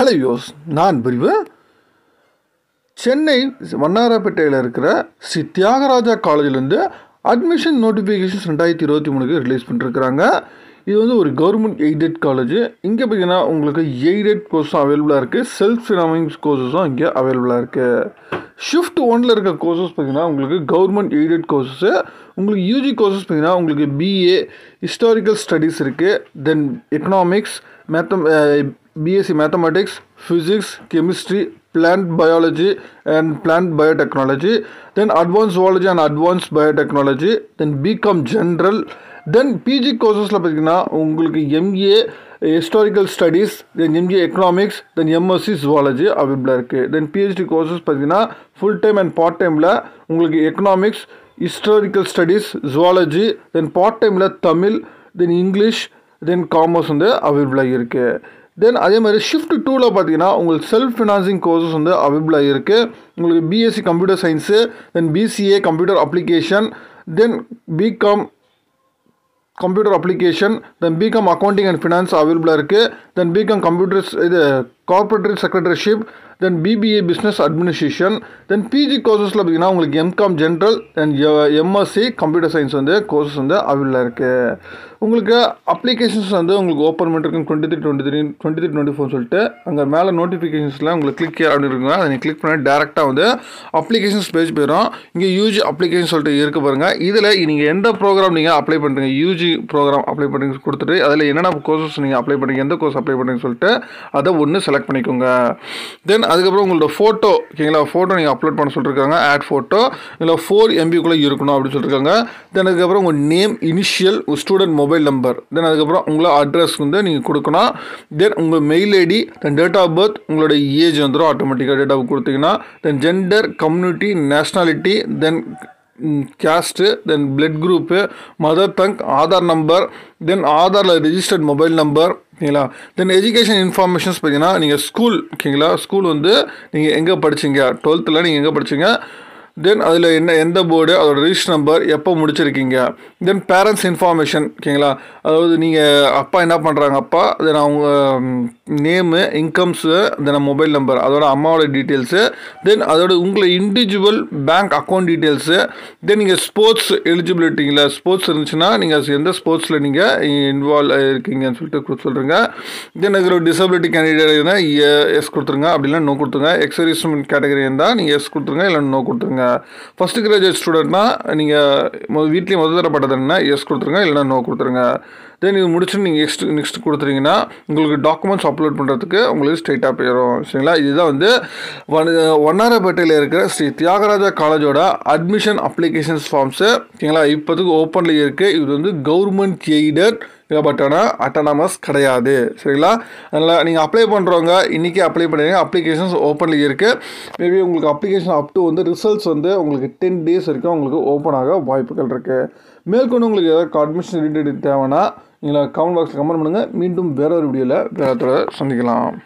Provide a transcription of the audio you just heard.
hello யோஸ் நான் பிரிவு சென்னை வண்ணாரப்பேட்டையில் இருக்கிற ஸ்ரீ தியாகராஜா காலேஜ்லேருந்து அட்மிஷன் நோட்டிஃபிகேஷன்ஸ் ரெண்டாயிரத்தி இருபத்தி மூணுக்கு ரிலீஸ் பண்ணிருக்கிறாங்க இது வந்து ஒரு கவர்மெண்ட் எய்டட் காலேஜ் இங்கே பார்த்தீங்கன்னா உங்களுக்கு எய்டட் கோர்ஸும் அவைலபிளாக இருக்குது செல்ஃப் ஃபினாமிங்ஸ் கோர்சஸும் இங்கே அவைலபிளாக இருக்குது ஷிஃப்ட் ஒனில் இருக்க கோர்சஸ் பார்த்தீங்கன்னா உங்களுக்கு கவர்மெண்ட் எய்டட் கோர்சஸ்ஸு உங்களுக்கு யூஜி கோர்சஸ் பார்த்தீங்கன்னா உங்களுக்கு பிஏ ஹிஸ்டாரிக்கல் ஸ்டடீஸ் இருக்குது then economics math BSc mathematics physics chemistry plant biology and plant biotechnology then advanced zoology and advanced biotechnology then become general then PG கோர்சஸில் பார்த்தீங்கன்னா உங்களுக்கு MA historical studies then MA economics then MSc zoology அவைலபிளாக இருக்குது then PhD courses பார்த்தீங்கன்னா full time and part டைமில் உங்களுக்கு economics historical studies zoology then part டைமில் Tamil then English then commerce வந்து அவைலபிளாக இருக்குது தென் அதே மாதிரி ஷிஃப்ட் டூவில் பார்த்தீங்கன்னா உங்களுக்கு செல்ஃப் ஃபினான்சிங் கோர்சஸ் வந்து அவைலபிளாக இருக்குது உங்களுக்கு BSc computer science then BCA computer application then BCom computer application then BCom accounting and finance அவைலபிளாக இருக்குது தென் பிகாம் கம்ப்யூட்டர்ஸ் இது corporate secretaryship then BBA business administration then PG கோர்சஸில் பார்த்தீங்கன்னா உங்களுக்கு MCom general then MSc computer science வந்து courses வந்து அவைலபிளாக இருக்குது உங்களுக்கு அப்ளிகேஷன்ஸ் வந்து உங்களுக்கு ஓப்பன் பண்ணிருக்கும் twenty three twenty three twenty three twenty four சொல்லிட்டு அங்கே மேலே நோட்டிஃபிகேஷன்ஸில் உங்களுக்கு கிளிக் அப்படின்னு இருக்குங்க அதை நீங்கள் கிளிக் பண்ணி டேரெக்டாக வந்து அப்ளிகேஷன்ஸ் பேஜ் போயிடும் இங்கே யூஜி அப்ளிகேஷன் சொல்லிட்டு இருக்கு பாருங்கள் இதில் நீங்கள் எந்த ப்ரோக்ராம் நீங்கள் அப்ளை பண்ணுறீங்க யூஜி ப்ரோக்ராம் அப்ளை பண்ணுறீங்க கொடுத்துட்டு அதில் என்னென்ன கோர்சஸ் நீங்கள் அப்ளை பண்ணுறீங்க எந்த கோர்ஸ் அப்ளை பண்ணுறீங்க சொல்லிட்டு அதை ஒன்று செலக்ட் பண்ணிக்கோங்க தென் அதுக்கப்புறம் உங்களோட ஃபோட்டோ ஓகேங்களா ஃபோட்டோ நீங்கள் அப்லோட் பண்ண சொல்லியிருக்காங்க ஆட் ஃபோட்டோ இல்லை ஃபோர் எம்பிக்குள்ளே இருக்கணும் அப்படின்னு சொல்லியிருக்காங்க தென் அதுக்கப்புறம் உங்கள் நேம் இனிஷியல் உங்கள் ஸ்டூடெண்ட் மொபைல் நம்பர் தென் அதுக்கப்புறம் உங்களோட அட்ரஸ் வந்து நீங்கள் கொடுக்கணும் தென் உங்கள் mail ID then date of birth உங்களோட ஏஜ் வந்துடும் ஆட்டோமேட்டிக்காக டேட் ஆஃப் கொடுத்தீங்கன்னா then gender community nationality then caste then blood group mother tongue Aadhaar number then ஆதாரில் ரெஜிஸ்டர்ட் மொபைல் நம்பர் ஓகேங்களா தென் எஜுகேஷன் இன்ஃபர்மேஷன்ஸ் பார்த்தீங்கன்னா நீங்கள் ஸ்கூல் ஓகேங்களா ஸ்கூல் வந்து நீங்கள் எங்கே படிச்சீங்க டுவெல்த்தில் நீங்கள் எங்கே படிச்சீங்க தென் அதில் என்ன எந்த போர்டு அதோட ரிஜிஸ்டர் நம்பர் எப்போ முடிச்சிருக்கீங்க தென் பேரண்ட்ஸ் இன்ஃபார்மேஷன் ஓகேங்களா அதாவது நீங்கள் அப்பா என்ன பண்ணுறாங்க அப்பா தென் அவங்க name incomes then mobile number அதோட அம்மாவோட டீட்டெயில்ஸு தென் அதோட உங்களை individual bank account details then நீங்கள் ஸ்போர்ட்ஸ் எலிஜிபிலிட்டிங்களா ஸ்போர்ட்ஸ் இருந்துச்சுன்னா நீங்கள் எந்த ஸ்போர்ட்ஸில் நீங்கள் இன்வால்வ் இருக்கீங்கன்னு சொல்லிட்டு சொல்கிறீங்க தென் அதுக்கு ஒரு டிசபிலிட்டி கேண்டிடேட் இருந்தால் எஸ் கொடுத்துருங்க அப்படின்னா நோ கொடுத்துருங்க எக்ஸர்வீஸ்மெண்ட் கேட்டகரி இருந்தால் நீங்கள் எஸ் கொடுத்துருங்க இல்லை நோ கொடுத்துருங்க ஃபஸ்ட் கிராஜுவேட் ஸ்டூடெண்ட்னா நீங்கள் வீட்லேயும் முதல் தரப்பட்டதுன்னா எஸ் கொடுத்துருங்க இல்லைனா நோ கொடுத்துருங்க தென் இது முடிச்சு நீங்கள் நெக்ஸ்ட் நெக்ஸ்ட் கொடுத்துறீங்கன்னா உங்களுக்கு டாக்குமெண்ட்ஸ் அப்லோட் பண்ணுறதுக்கு உங்களுக்கு ஸ்ட்ரெயிட்டாக போயிடும் சரிங்களா இதுதான் வந்து வன வண்ணாரப்பேட்டையில் இருக்கிற ஸ்ரீ தியாகராஜா காலேஜோட அட்மிஷன் அப்ளிகேஷன்ஸ் ஃபார்ம்ஸு ஓகேங்களா இப்போதுக்கு ஓப்பனில் இருக்குது இது வந்து கவர்மெண்ட் எய்டட் இல்லை பட் ஆனால் அட்டானமஸ் கிடையாது சரிங்களா அதனால் நீங்கள் அப்ளை பண்ணுறவங்க இன்றைக்கி அப்ளை பண்ணுறீங்க அப்ளிகேஷன்ஸ் ஓப்பனில் இருக்குது மேபி உங்களுக்கு அப்ளிகேஷன் அப் டு வந்து ரிசல்ட்ஸ் வந்து உங்களுக்கு டென் டேஸ் வரைக்கும் உங்களுக்கு ஓப்பன் ஆக வாய்ப்புகள் இருக்குது மேற்கொண்டு உங்களுக்கு ஏதாவது அட்மிஷன் ரிலேட்டட் தேவைன்னா நீங்கள் கமெண்ட் பாக்ஸில் கமெண்ட் பண்ணுங்கள் மீண்டும் வேற ஒரு வீடியோவில் வேறு சந்திக்கலாம்